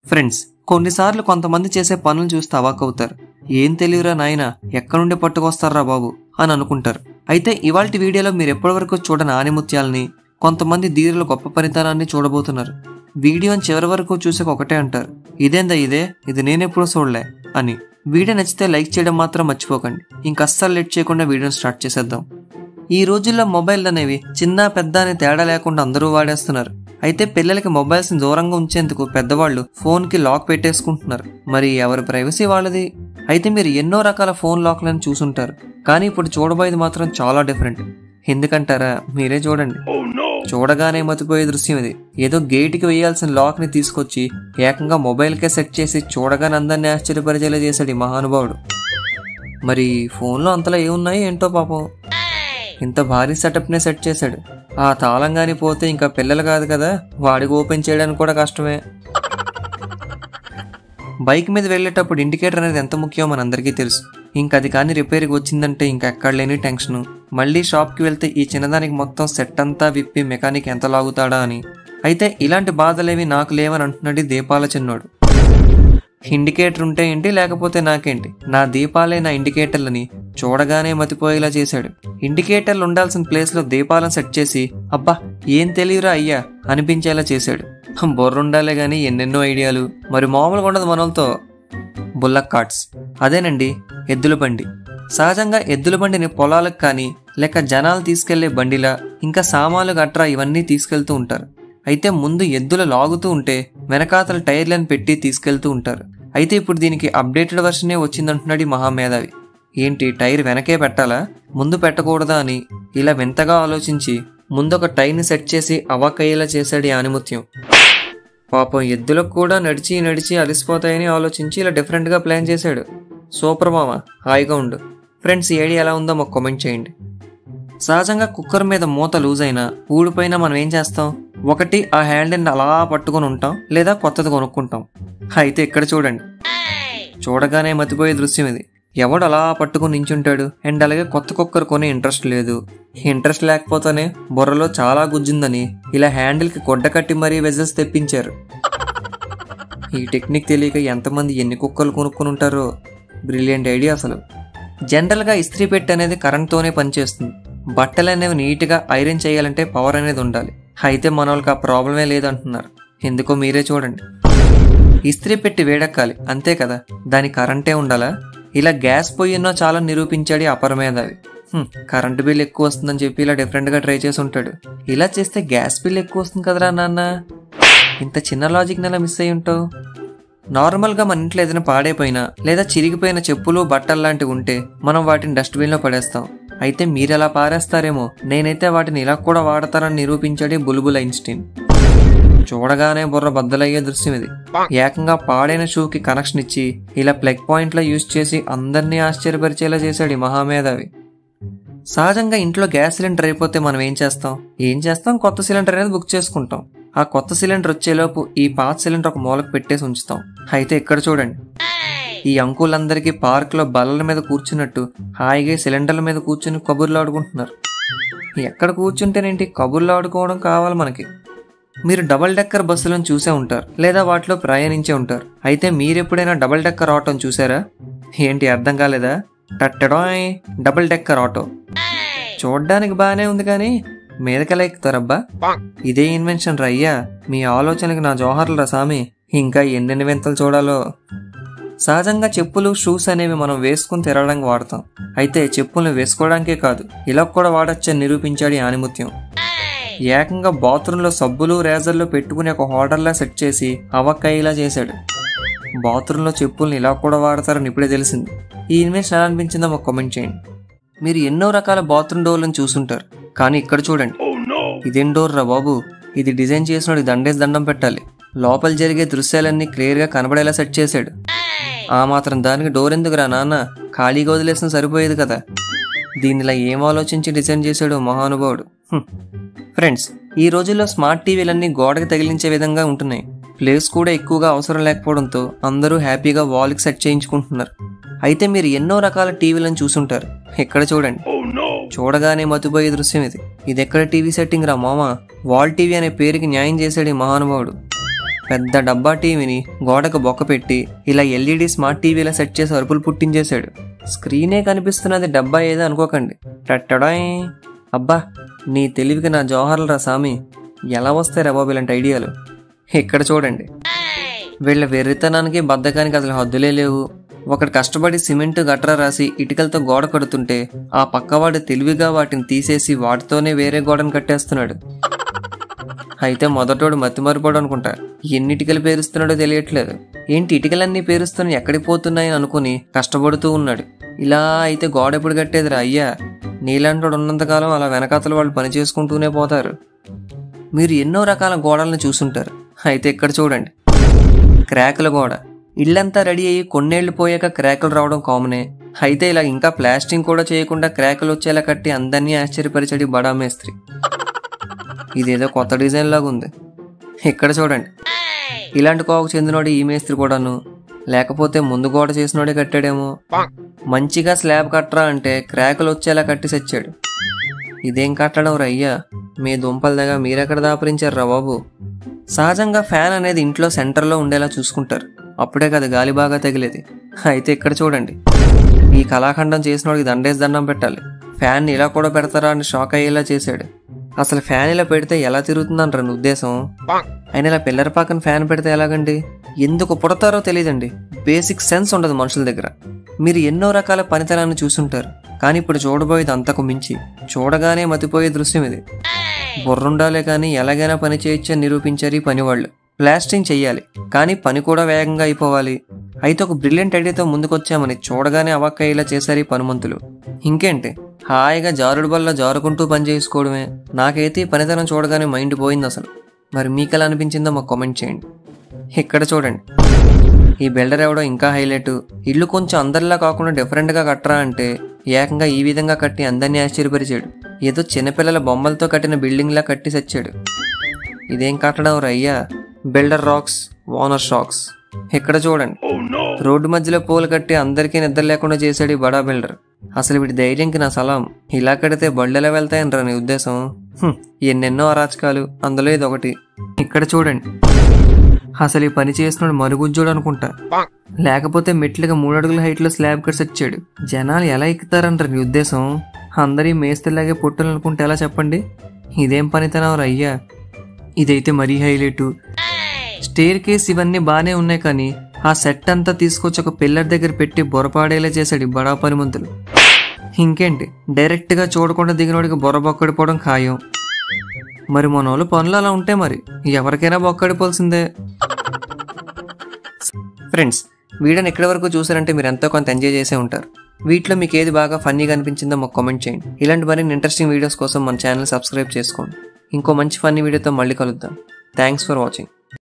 Friends కొన్నిసార్లు కొంతమంది చేసే పనులు చూస్తే అవాకవుతారు ఏం తెలియరా నాయన ఎక్కడి నుండి పట్టుకొస్తారా బాబు అని అనుకుంటారు అయితే ఇవాల్టి వీడియోలో మీరు ఎప్పటివరకు చూడని ఆనిముత్యాలని కొంతమంది ధీరుల గొప్ప పనితనాన్ని చూడబోతున్నారు వీడియోని చివరి వరకు చూసాక ఒకటే అంటారు ఇదేందా ఇదే ఇది నేనెప్పుడు చూడలే అని వీడియో నచ్చితే లైక్ చేయడం మాత్రం మర్చిపోకండి ఇంక అస్సలు లేట్ చేయకుండా వీడియోని స్టార్ట్ చేసేద్దాం ఈ రోజుల్లో మొబైల్ అనేవి చిన్న పెద్ద అనే తేడా లేకుండా అందరూ వాడేస్తున్నారు అయితే పిల్లలకి మొబైల్స్ దూరంగా ఉంచేందుకు పెద్దవాళ్ళు ఫోన్ కి లాక్ పెట్టేసుకుంటున్నారు మరి ఎవరి ప్రైవసీ వాళ్ళది అయితే మీరు ఎన్నో రకాల ఫోన్ లాక్లను చూసుంటారు కానీ ఇప్పుడు చూడబోయేది మాత్రం చాలా డిఫరెంట్ ఎందుకంటారా మీరే చూడండి చూడగానే మతిపోయే దృశ్యం ఇది ఏదో గేటుకి వేయాల్సిన లాక్ ని తీసుకొచ్చి ఏకంగా మొబైల్కే సెట్ చేసి చూడగానే అందరినీ ఆశ్చర్యపరిచేలా చేశాడు ఈ మహానుభావుడు మరి ఫోన్లో అంతలా ఏమున్నాయి ఏంటో పాపం ఇంత భారీ సెటప్నే సెట్ చేశాడు ఆ తాళం గాని పోతే ఇంకా పిల్లలు కాదు కదా వాడికి ఓపెన్ చేయడానికి కూడా కష్టమే బైక్ మీద వెళ్ళేటప్పుడు ఇండికేటర్ అనేది ఎంత ముఖ్యమో మనందరికీ తెలుసు ఇంక అది కానీ రిపేర్కి వచ్చిందంటే ఇంకా ఎక్కడ లేని టెన్షన్ మళ్ళీ షాప్కి వెళ్తే ఈ చిన్నదానికి మొత్తం సెట్ అంతా విప్పి మెకానిక్ ఎంత లాగుతాడా అని అయితే ఇలాంటి బాధలేవి నాకు లేవని అంటున్నాడు ఈ దీపాల చిన్నోడు ఇండికేటర్ ఉంటే ఏంటి లేకపోతే నాకేంటి నా దీపాలే నా ఇండికేటర్లని చూడగానే మతిపోయేలా చేశాడు ఇండికేటర్లు ఉండాల్సిన ప్లేస్లో దీపాలను సెట్ చేసి అబ్బా ఏం తెలియరా అయ్యా అనిపించేలా చేశాడు బొర్ర ఉండాలే గాని ఎన్నెన్నో ఐడియాలు మరి మామూలుగా ఉండదు మనలతో బుల్లక్ కార్ట్స్ అదేనండి ఎద్దుల బండి సహజంగా ఎద్దుల బండిని పొలాలకు కానీ లేక జనాలు తీసుకెళ్లే బండిలా ఇంకా సామాన్లు గట్రా ఇవన్నీ తీసుకెళ్తూ ఉంటారు అయితే ముందు ఎద్దులు లాగుతూ ఉంటే వెనకాతల టైర్లను పెట్టి తీసుకెళ్తూ ఉంటారు అయితే ఇప్పుడు దీనికి అప్డేటెడ్ వర్షనే వచ్చిందంటున్నాడు ఈ మహామేధావి ఏంటి టైర్ వెనకే పెట్టాలా ముందు పెట్టకూడదా అని ఇలా వింతగా ఆలోచించి ముందొక టైర్ని సెట్ చేసి అవాకయ్యేలా చేశాడు ఈ ఆనిముత్యం పాపం ఎద్దులకు కూడా నడిచి నడిచి అలసిపోతాయని ఆలోచించి ఇలా డిఫరెంట్గా ప్లాన్ చేశాడు సూపర్ మామ హాయిగా ఉండు ఫ్రెండ్స్ ఈ ఐడియా ఎలా ఉందో మాకు కామెంట్ చేయండి సహజంగా కుక్కర్ మీద మూత లూజ్ అయినా ఊడిపోయినా మనం ఏం చేస్తాం ఒకటి ఆ హ్యాండిల్ని అలా పట్టుకొని ఉంటాం లేదా కొత్తది కొనుక్కుంటాం అయితే ఇక్కడ చూడండి చూడగానే మతిపోయే దృశ్యం ఇది ఎవడు అలా పట్టుకుని నించుంటాడు అండ్ అలాగే కొత్త కుక్కర్ కొనే ఇంట్రెస్ట్ లేదు ఇంట్రెస్ట్ లేకపోతేనే బుర్రలో చాలా గుజ్జుందని ఇలా హ్యాండిల్కి గొడ్డ కట్టి మరీ వెజల్స్ తెప్పించారు ఈ టెక్నిక్ తెలియక ఎంతమంది ఎన్ని కుక్కలు కొనుక్కొని ఉంటారో బ్రిలియంట్ ఐడియా అసలు జనరల్గా ఇస్త్రీ పెట్టి అనేది కరెంట్తోనే పనిచేస్తుంది బట్టలు అనేవి నీట్గా ఐరన్ చేయాలంటే పవర్ అనేది ఉండాలి అయితే మన వాళ్ళకి ఆ ప్రాబ్లమే లేదంటున్నారు ఎందుకో మీరే చూడండి ఇస్త్రీ పెట్టి వేడెక్కాలి అంతే కదా దాని కరెంటే ఉండాలా ఇలా గ్యాస్ పొయ్యిన్నో చాలా నిరూపించాడు ఈ అపరమేధావి హ్మ్, కరెంటు బిల్ ఎక్కువ వస్తుందని చెప్పి ఇలా డిఫరెంట్గా ట్రై చేసి ఉంటాడు ఇలా చేస్తే గ్యాస్ బిల్ ఎక్కువ వస్తుంది కదరా నాన్న ఇంత చిన్న లాజిక్ నెల మిస్ అయి ఉంటావు నార్మల్గా మన ఇంట్లో ఏదైనా పాడైపోయినా లేదా చిరిగిపోయిన చెప్పులు బట్టలు లాంటివి ఉంటే మనం వాటిని డస్ట్బిన్లో పడేస్తాం అయితే మీరు ఎలా పారేస్తారేమో నేనైతే వాటిని ఇలా కూడా వాడతారని నిరూపించాడు ఈ బుల్బుల్ ఐన్స్టీన్ చూడగానే బుర్ర బద్దలయ్యే దృశ్యం ఇది ఏకంగా పాడైన షూకి కనెక్షన్ ఇచ్చి ఇలా ప్లగ్ పాయింట్లో యూజ్ చేసి అందరినీ ఆశ్చర్యపరిచేలా చేశాడు ఈ మహామేధావి సహజంగా ఇంట్లో గ్యాస్ సిలిండర్ అయిపోతే మనం ఏం చేస్తాం ఏం చేస్తాం కొత్త సిలిండర్ అనేది బుక్ చేసుకుంటాం ఆ కొత్త సిలిండర్ వచ్చేలోపు ఈ పాత సిలిండర్ ఒక మూలకు పెట్టేసి ఉంచుతాం అయితే ఇక్కడ చూడండి ఈ అంకులందరికీ పార్కులో బల్లల మీద కూర్చున్నట్టు హాయిగా ఈ సిలిండర్ల మీద కూర్చుని కబుర్లు ఆడుకుంటున్నారు ఎక్కడ కూర్చుంటేనేంటి కబుర్లు ఆడుకోవడం కావాలి మనకి మీరు డబల్ డెక్కర్ బస్సులను చూసే ఉంటారు లేదా వాటిలో ప్రయాణించే ఉంటారు అయితే మీరెప్పుడైనా డబల్ డెక్కర్ ఆటోని చూసారా ఏంటి అర్థం కాలేదా టట్టడాయ్ డబల్ డెక్కర్ ఆటో చూడ్డానికి బాగానే ఉంది కానీ మీదకెలా ఎక్కుతారబ్బా ఇదే ఇన్వెన్షన్ రయ్యా మీ ఆలోచనకి నా జోహర్లు రసామి ఇంకా ఎన్నెన్ని వింతలు చూడాలో సహజంగా చెప్పులు షూస్ అనేవి మనం వేసుకుని తిరగడానికి వాడతాం అయితే చెప్పుల్ని వేసుకోవడానికే కాదు ఇలా కూడా వాడచ్చని నిరూపించాడు ఈ ఆనిముత్యం ఏకంగా బాత్రూంలో సబ్బులు రేజర్లు పెట్టుకుని ఒక హోటల్లా సెట్ చేసి అవక్కయ్యేలా చేశాడు బాత్రూంలో చెప్పుల్ని ఇలా కూడా వాడతారని ఇప్పుడే తెలిసింది ఈ ఇన్వెన్షన్ ఎలా అనిపించిందో మాకు కామెంట్ చేయండి మీరు ఎన్నో రకాల బాత్రూమ్ డోర్లను చూసుంటారు కానీ ఇక్కడ చూడండి ఇదేం డోర్ రా బాబు ఇది డిజైన్ చేసినోడి దండేసి దండం పెట్టాలి లోపల జరిగే దృశ్యాలన్నీ క్లియర్గా కనబడేలా సెట్ చేశాడు ఆ మాత్రం దానికి డోర్ ఎందుకురా నాన్న ఖాళీగా వదిలేసిన సరిపోయేది కదా దీనిలా ఏం ఆలోచించి డిజైన్ చేశాడు మహానుభావుడు హ్మ్. ఫ్రెండ్స్ ఈ రోజుల్లో స్మార్ట్ టీవీలన్నీ గోడకి తగిలించే విధంగా ఉంటున్నాయి ప్లేస్ కూడా ఎక్కువగా అవసరం లేకపోవడంతో అందరూ హ్యాపీగా వాల్కి సెట్ చేయించుకుంటున్నారు అయితే మీరు ఎన్నో రకాల టీవీలను చూసుంటారు ఇక్కడ చూడండి చూడగానే మతిపోయే దృశ్యం ఇది ఇది ఎక్కడ టీవీ సెట్టింగ్ రా మామ వాల్ టీవీ అనే పేరుకి న్యాయం చేశాడు ఈ మహానుభావుడు పెద్ద డబ్బా టీవీని గోడకు బొక్క పెట్టి ఇలా ఎల్ఈడి స్మార్ట్ టీవీలా సెట్ చేసి అరుపులు పుట్టించేశాడు స్క్రీనే కనిపిస్తున్నది డబ్బా ఏదో అనుకోకండి టట్టడాయ్ అబ్బా నీ తెలివికి నా జోహర్లు రా సామి ఎలా వస్తాయి రా బాబు ఇలాంటి ఐడియాలు ఇక్కడ చూడండి వీళ్ళ వెర్రితనానికి బద్ధకానికి అసలు హద్దులే లేవు ఒకడు కష్టపడి సిమెంట్ గట్రా రాసి ఇటుకలతో గోడ కడుతుంటే ఆ పక్కవాడు తెలివిగా వాటిని తీసేసి వాటితోనే వేరే గోడను కట్టేస్తున్నాడు అయితే మొదటోడు మతిమరిపోడు అనుకుంటా ఎన్ని ఇటుకలు పేరుస్తున్నాడో తెలియట్లేదు ఏంటి ఇటుకలన్నీ పేరుస్తున్నాయి ఎక్కడికి పోతున్నాయని అనుకుని కష్టపడుతూ ఉన్నాడు ఇలా అయితే గోడ ఎప్పుడు కట్టేదిరా అయ్యా నీలాంటోడు ఉన్నంతకాలం అలా వెనకాతల వాళ్ళు పని చేసుకుంటూనే పోతారు మీరు ఎన్నో రకాల గోడలను చూసుంటారు అయితే ఇక్కడ చూడండి క్రాకుల గోడ ఇల్లంతా రెడీ అయ్యి కొన్నేళ్లు పోయాక క్రాకులు రావడం కామనే అయితే ఇలా ఇంకా ప్లాస్టింగ్ కూడా చేయకుండా క్రాకులు వచ్చేలా కట్టి అందరినీ ఆశ్చర్యపరిచడి బడా మేస్త్రి ఇదేదో కొత్త డిజైన్ లాగా ఉంది ఇక్కడ చూడండి ఇలాంటి కోవకు చెందినోడు ఈ మేస్త్రి కూడాను లేకపోతే ముందు గోడ చేసినోడే కట్టాడేమో మంచిగా స్లాబ్ కట్టరా అంటే క్రాకులు వచ్చేలా కట్టి సచ్చాడు ఇదేం కట్టడం రయ్యా మీ దుంపల దగ్గర మీరెక్కడ దాపరించారు బాబు సహజంగా ఫ్యాన్ అనేది ఇంట్లో సెంటర్లో ఉండేలా చూసుకుంటారు అప్పుడే కదా గాలి బాగా తగిలేది అయితే ఇక్కడ చూడండి ఈ కళాఖండం చేసినోడికి దండేసి దండం పెట్టాలి ఫ్యాన్ ఇలా కూడా పెడతారా అని షాక్ అయ్యేలా చేశాడు అసలు ఫ్యాన్ ఇలా పెడితే ఎలా తిరుగుతుందంటారు నీ ఉద్దేశం ఆయన ఇలా పిల్లర పక్కన ఫ్యాన్ పెడితే ఎలాగండి ఎందుకు పుడతారో తెలియదండి బేసిక్ సెన్స్ ఉండదు మనుషుల దగ్గర మీరు ఎన్నో రకాల పనితనాన్ని చూసుంటారు కానీ ఇప్పుడు చూడబోయేది అంతకు మించి చూడగానే మతిపోయే దృశ్యం ఇది బుర్రుండాలే కానీ ఎలాగైనా పని చేయొచ్చని నిరూపించారు ఈ పనివాళ్ళు ప్లాస్టింగ్ చెయ్యాలి కానీ పని కూడా వేగంగా అయిపోవాలి అయితే ఒక బ్రిలియంట్ ఐడియాతో ముందుకొచ్చామని చూడగానే అవాక్కయ్యేలా చేశారు ఈ పనుమంతులు ఇంకేంటి హాయిగా జారుడు బల్ల జారుకుంటూ పని చేసుకోవడమే నాకైతే ఈ పనితనం చూడగానే మైండ్ పోయింది అసలు మరి మీకు ఎలా అనిపించిందో మాకు కామెంట్ చేయండి ఇక్కడ చూడండి ఈ బిల్డర్ ఎవడో ఇంకా హైలైట్ ఇల్లు కొంచెం అందరిలా కాకుండా డిఫరెంట్గా కట్టరా అంటే ఏకంగా ఈ విధంగా కట్టి అందరినీ ఆశ్చర్యపరిచాడు ఏదో చిన్నపిల్లల బొమ్మలతో కట్టిన బిల్డింగ్లా కట్టి సచ్చాడు ఇదేం కట్టడం రయ్యా బిల్డర్ రాక్స్ ఓనర్ షాక్స్ ఇక్కడ చూడండి రోడ్డు మధ్యలో పూలు కట్టి అందరికీ నిద్ర లేకుండా చేశాడు ఈ బడా బిల్డర్ అసలు వీడి ధైర్యంకి నా సలాం ఇలా కడితే బళ్ళు ఎలా వెళ్తాయని నీ ఉద్దేశం హ్మ్, ఎన్నెన్నో అరాచకాలు అందులో ఇది ఒకటి ఇక్కడ చూడండి అసలు ఈ పని చేసినాడు మరుగుజ్జోడు అనుకుంటా లేకపోతే మెట్లుగా మూడు అడుగుల హైట్ లో స్లాబ్ కట్స్ వచ్చాడు జనాలు ఎలా ఎక్కుతారంటారు నీ ఉద్దేశం అందరి మేస్తలాగే పొట్టులు అనుకుంటే ఎలా చెప్పండి ఇదేం పనితనం అయ్యా ఇదైతే మరీ హైలైట్ స్టేర్ కేస్ ఇవన్నీ బానే ఉన్నాయి కానీ ఆ సెట్ అంతా తీసుకొచ్చి ఒక పిల్లర్ దగ్గర పెట్టి బొరపాడేలా చేశాడు ఈ బడా పనిమంతులు ఇంకేంటి డైరెక్ట్ గా చూడకుండా దిగినోడికి బొర్ర బొక్కడిపోవడం ఖాయం మరి మన వాళ్ళు పనులు అలా ఉంటే మరి ఎవరికైనా బొక్కడిపోవాల్సిందే ఫ్రెండ్స్ వీడియోని ఎక్కడి వరకు చూసారంటే మీరు ఎంతో కొంత ఎంజాయ్ చేసే ఉంటారు వీటిలో మీకు ఏది బాగా ఫన్నీగా అనిపించిందో మాకు కామెంట్ చేయండి ఇలాంటి మరిన్ని ఇంట్రెస్టింగ్ వీడియోస్ కోసం మన ఛానల్ సబ్స్క్రైబ్ చేసుకోండి ఇంకో మంచి ఫన్నీ వీడియోతో మళ్ళీ కలుద్దాం థ్యాంక్స్ ఫర్ వాచింగ్